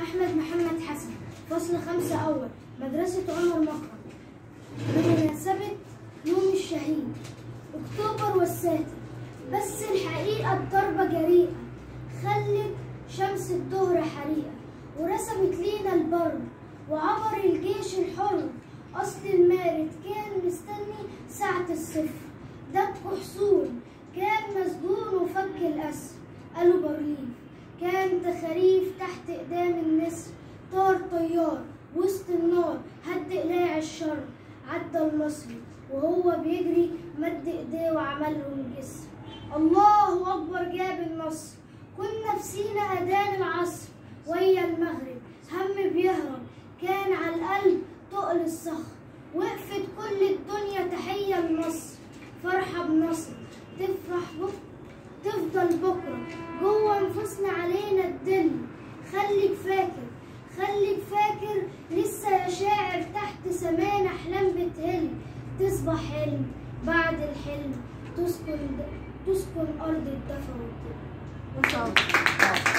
أحمد محمد حسن فصل خمسة أول مدرسة عمر مكرم بمناسبة يوم الشهيد أكتوبر والساتر بس الحقيقة الضربة جريئة خلت شمس الظهر حريقة ورسمت لينا البر وعبر الجيش الحر أصل المارد كان مستني ساعة الصفر دق حصون كان مسجون وفك الأسر قالوا برليف كان تخاريف تحت إقدام النسر طار طيار وسط النار هد قلاع الشر عدى المصري وهو بيجري مد ايديه وعملهم جسر الله اكبر جاب النصر كنا في سينا اذان العصر ويا المغرب هم بيهرب كان على القلب تقل الصخر وقفت كل الدنيا تحية لمصر فرحة بنصر تفرح بكرة تفضل بكرة جوه نفوسنا علينا الدل خليك فاكر خليك فاكر لسه يا شاعر تحت سمانا احلام بتهل تصبح حلم بعد الحلم تسكن تسكن ارض الدفا والظل